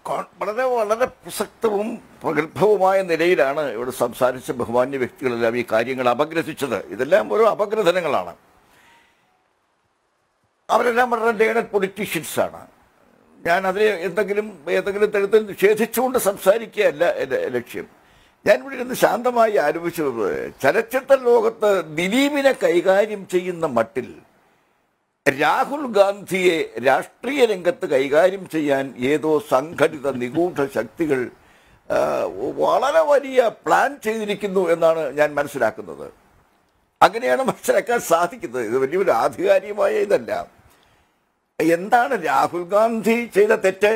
കോൺ- വളരെ വളരെ പ്രസക്തവും പ്രഗത്ഭവുമായ നിലയിലാണ് ഇവിടെ സംസാരിച്ച ബഹുമാന്യ വ്യക്തികളെല്ലാം ഈ കാര്യങ്ങൾ അപഗ്രഥിച്ചത് ഇതെല്ലാം ഓരോ അപഗ്രഥനങ്ങളാണ് അവരെല്ലാം വളരെ ലേണഡ് പൊളിറ്റീഷ്യൻസ് ആണ് ഞാൻ അതിനെ എന്തെങ്കിലും ഏതെങ്കിലും തരത്തിൽ നിഷേധിച്ചുകൊണ്ട് സംസാരിക്കുകയല്ല എൻ്റെ ലക്ഷ്യം ഞാൻ ഇവിടെ ഇരുന്ന് ശാന്തമായി ആലോചിച്ചത് ചലച്ചിത്ര ലോകത്ത് ദിലീപിനെ കൈകാര്യം ചെയ്യുന്ന മട്ടിൽ രാഹുൽ ഗാന്ധിയെ രാഷ്ട്രീയ രംഗത്ത് കൈകാര്യം ചെയ്യാൻ ഏതോ സംഘടിത നിഗൂഢ ശക്തികൾ ആ, വളരെ വലിയ പ്ലാൻ ചെയ്തിരിക്കുന്നു എന്നാണ് ഞാൻ മനസ്സിലാക്കുന്നത് അങ്ങനെയാണ് മനസ്സിലാക്കാൻ സാധിക്കുന്നത് ഇത് വലിയൊരു ആധികാരികമായ ഇതല്ല എന്താണ് രാഹുൽ ഗാന്ധി ചെയ്ത തെറ്റ്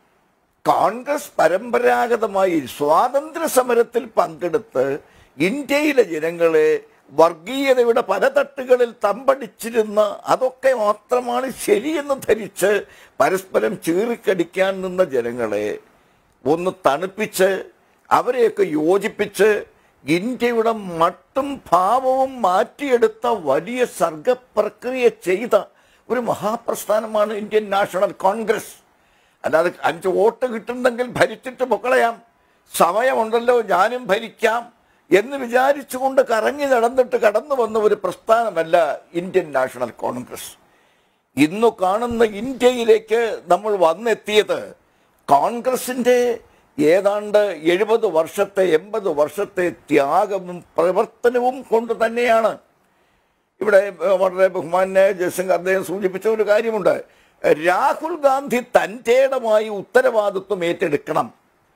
കോൺഗ്രസ് പരമ്പരാഗതമായി സ്വാതന്ത്ര്യ സമരത്തിൽ പങ്കെടുത്ത് ഇന്ത്യയിലെ ജനങ്ങളെ വർഗീയതയുടെ പല തട്ടുകളിൽ തമ്പടിച്ചിരുന്ന അതൊക്കെ മാത്രമാണ് ശരിയെന്ന് ധരിച്ച് പരസ്പരം ചീറിക്കടിക്കാൻ നിന്ന ജനങ്ങളെ ഒന്ന് തണുപ്പിച്ച് അവരെയൊക്കെ യോജിപ്പിച്ച് ഇന്ത്യയുടെ മട്ടും ഭാവവും മാറ്റിയെടുത്ത വലിയ സർഗപ്രക്രിയ ചെയ്ത ഒരു മഹാപ്രസ്ഥാനമാണ് ഇന്ത്യൻ നാഷണൽ കോൺഗ്രസ് അല്ലാതെ അഞ്ച് വോട്ട് കിട്ടുന്നെങ്കിൽ ഭരിച്ചിട്ട് പൊക്കളയാം സമയമുണ്ടല്ലോ ഞാനും ഭരിക്കാം എന്ന് വിചാരിച്ചുകൊണ്ട് കറങ്ങി നടന്നിട്ട് കടന്നു വന്ന ഒരു പ്രസ്ഥാനമല്ല ഇന്ത്യൻ നാഷണൽ കോൺഗ്രസ് ഇന്നു കാണുന്ന ഇന്ത്യയിലേക്ക് നമ്മൾ വന്നെത്തിയത് കോൺഗ്രസിന്റെ ഏതാണ്ട് എഴുപത് വർഷത്തെ എൺപത് വർഷത്തെ ത്യാഗവും പ്രവർത്തനവും കൊണ്ട് തന്നെയാണ് ഇവിടെ ഏഹ്, വളരെ ബഹുമാനായ ജയശങ്കർ അദ്ദേഹം സൂചിപ്പിച്ച ഒരു കാര്യമുണ്ട് രാഹുൽ ഗാന്ധി തൻ്റെടമായി ഉത്തരവാദിത്വം ഏറ്റെടുക്കണം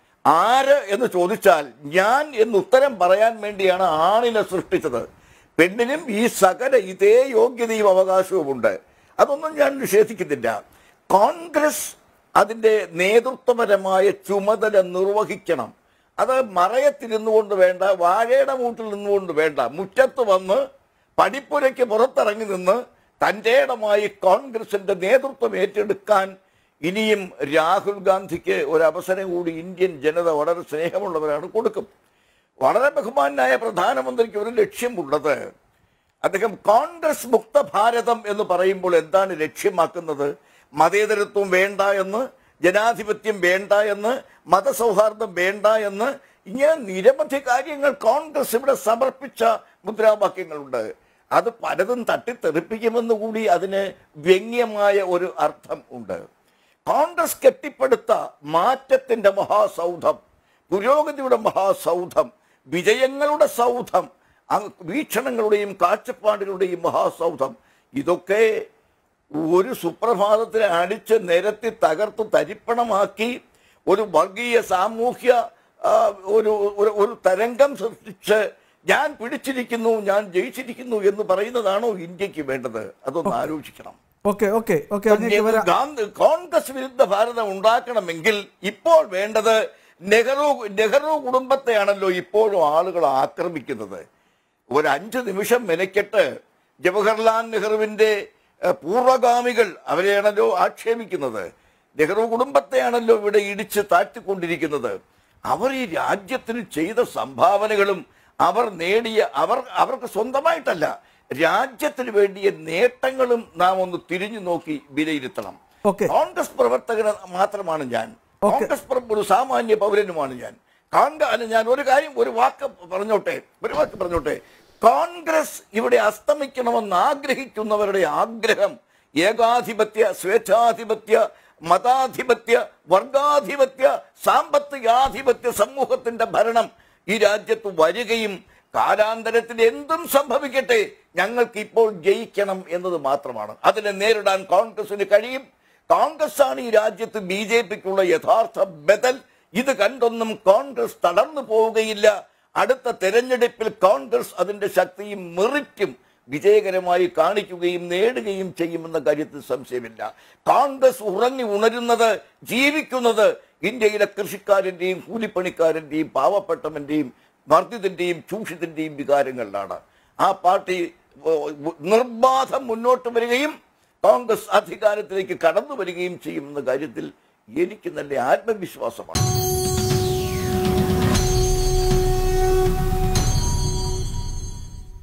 ആര് എന്ന് ചോദിച്ചാൽ ഞാൻ എന്ന് ഉത്തരം പറയാൻ വേണ്ടിയാണ് ആണിനെ സൃഷ്ടിച്ചത് പെണ്ണിനും ഈ സകല ഇതേ യോഗ്യതയും അവകാശവുമുണ്ട് അതൊന്നും ഞാൻ നിഷേധിക്കുന്നില്ല കോൺഗ്രസ് അതിൻ്റെ നേതൃത്വപരമായ ചുമതല നിർവഹിക്കണം അത് മറയത്തിരുന്നു കൊണ്ട് വേണ്ട വാഴയുടെ മൂട്ടിൽ നിന്നുകൊണ്ട് വേണ്ട മുറ്റത്ത് വന്ന് പടിപ്പുരയ്ക്ക് പുറത്തിറങ്ങി നിന്ന് തൻ്റെ ഇടമായി കോൺഗ്രസിന്റെ നേതൃത്വം ഏറ്റെടുക്കാൻ ഇനിയും രാഹുൽ ഗാന്ധിക്ക് ഒരു അവസരം കൂടി ഇന്ത്യൻ ജനത വളരെ സ്നേഹമുള്ളവരാണ് കൊടുക്കും വളരെ ബഹുമാനായ പ്രധാനമന്ത്രിക്ക് ഒരു ലക്ഷ്യമുള്ളത് അദ്ദേഹം കോൺഗ്രസ് മുക്ത ഭാരതം എന്ന് പറയുമ്പോൾ എന്താണ് ലക്ഷ്യമാക്കുന്നത് മതേതരത്വം വേണ്ട എന്ന് ജനാധിപത്യം വേണ്ട എന്ന് മതസൗഹാർദ്ദം വേണ്ട എന്ന് ഇങ്ങനെ നിരവധി കാര്യങ്ങൾ കോൺഗ്രസ് ഇവിടെ സമർപ്പിച്ച മുദ്രാവാക്യങ്ങളുണ്ട് അത് പലതും തട്ടിത്തെറിപ്പിക്കുമെന്ന് കൂടി അതിന് വ്യംഗ്യമായ ഒരു അർത്ഥം ഉണ്ട് കോൺഗ്രസ് കെട്ടിപ്പടുത്ത മാറ്റത്തിന്റെ മഹാസൗധം പുരോഗതിയുടെ മഹാസൗധം വിജയങ്ങളുടെ സൗധം അ- വീക്ഷണങ്ങളുടെയും കാഴ്ചപ്പാടുകളുടെയും മഹാസൗധം ഇതൊക്കെ ഒരു സുപ്രഭാതത്തിൽ അടിച്ച് നിരത്തി തകർത്ത് തരിപ്പണമാക്കി ഒരു വർഗീയ സാമൂഹ്യ ആ, ഒരു ഒരു- ഒരു തരംഗം സൃഷ്ടിച്ച് ഞാൻ പിടിച്ചിരിക്കുന്നു ഞാൻ ജയിച്ചിരിക്കുന്നു എന്ന് പറയുന്നതാണോ ഇന്ത്യക്ക് വേണ്ടത് അതൊന്ന് ആലോചിക്കണം ഓക്കെ ഓക്കെ ഓക്കെ അങ്ങേക്ക് വരാം ഗാന്ധി കോൺഗ്രസ് വിരുദ്ധ ഭാരതം ഉണ്ടാക്കണമെങ്കിൽ ഇപ്പോൾ വേണ്ടത് നെഹ്റു നെഹ്റു കുടുംബത്തെയാണല്ലോ ഇപ്പോഴും ആളുകൾ ആക്രമിക്കുന്നത് ഒരു അഞ്ച് നിമിഷം മെനക്കെട്ട് ജവഹർലാൽ നെഹ്റുവിന്റെ ഏഹ്, പൂർവഗാമികൾ അവരെയാണല്ലോ ആക്ഷേപിക്കുന്നത് നെഹ്റു കുടുംബത്തെയാണല്ലോ ഇവിടെ ഇടിച്ച് താഴ്ത്തിക്കൊണ്ടിരിക്കുന്നത് അവർ ഈ രാജ്യത്തിന് ചെയ്ത സംഭാവനകളും അവർ നേടിയ അവർ അവർക്ക് സ്വന്തമായിട്ടല്ല രാജ്യത്തിന് വേണ്ടിയ നേട്ടങ്ങളും നാം ഒന്ന് തിരിഞ്ഞു നോക്കി വിലയിരുത്തണം ഓക്കെ കോൺഗ്രസ് പ്രവർത്തകൻ മാത്രമാണ് ഞാൻ കോൺഗ്രസ് പ്ര- ഒരു സാമാന്യ പൗരനുമാണ് ഞാൻ കോൺഗ്രസ് അല്ല ഞാൻ ഒരു കാര്യം ഒരു വാക്ക് പറഞ്ഞോട്ടെ ഒരു വാക്ക് പറഞ്ഞോട്ടെ കോൺഗ്രസ് ഇവിടെ അസ്തമിക്കണമെന്ന് ആഗ്രഹിക്കുന്നവരുടെ ആഗ്രഹം ഏകാധിപത്യ സ്വേച്ഛാധിപത്യ മതാധിപത്യ വർഗാധിപത്യ സാമ്പത്തികാധിപത്യ സമൂഹത്തിന്റെ ഭരണം ഈ രാജ്യത്ത് വരികയും കാലാന്തരത്തിൽ എന്തും സംഭവിക്കട്ടെ ഞങ്ങൾക്ക് ഇപ്പോൾ ജയിക്കണം എന്നത് മാത്രമാണ് അതിനെ നേരിടാൻ കോൺഗ്രസിന് കഴിയും കോൺഗ്രസ് ആണ് ഈ രാജ്യത്ത് ബി ജെ പിക്കുള്ള യഥാർത്ഥ ബദൽ ഇത് കണ്ടൊന്നും കോൺഗ്രസ് തളർന്നു പോവുകയില്ല അടുത്ത തെരഞ്ഞെടുപ്പിൽ കോൺഗ്രസ് അതിന്റെ ശക്തിയും മെറിറ്റും വിജയകരമായി കാണിക്കുകയും നേടുകയും ചെയ്യുമെന്ന കാര്യത്തിൽ സംശയമില്ല കോൺഗ്രസ് ഉറങ്ങി ഉണരുന്നത് ജീവിക്കുന്നത് ഇന്ത്യയിലെ കൃഷിക്കാരന്റെയും കൂലിപ്പണിക്കാരന്റെയും പാവപ്പെട്ടവന്റെയും മർദ്ദിതന്റെയും ചൂഷിതന്റെയും വികാരങ്ങളിലാണ് ആ പാർട്ടി ഏഹ്, നിർബാധം മുന്നോട്ട് വരികയും കോൺഗ്രസ് അധികാരത്തിലേക്ക് കടന്നു വരികയും ചെയ്യുമെന്ന കാര്യത്തിൽ എനിക്ക് നല്ല ആത്മവിശ്വാസമാണ്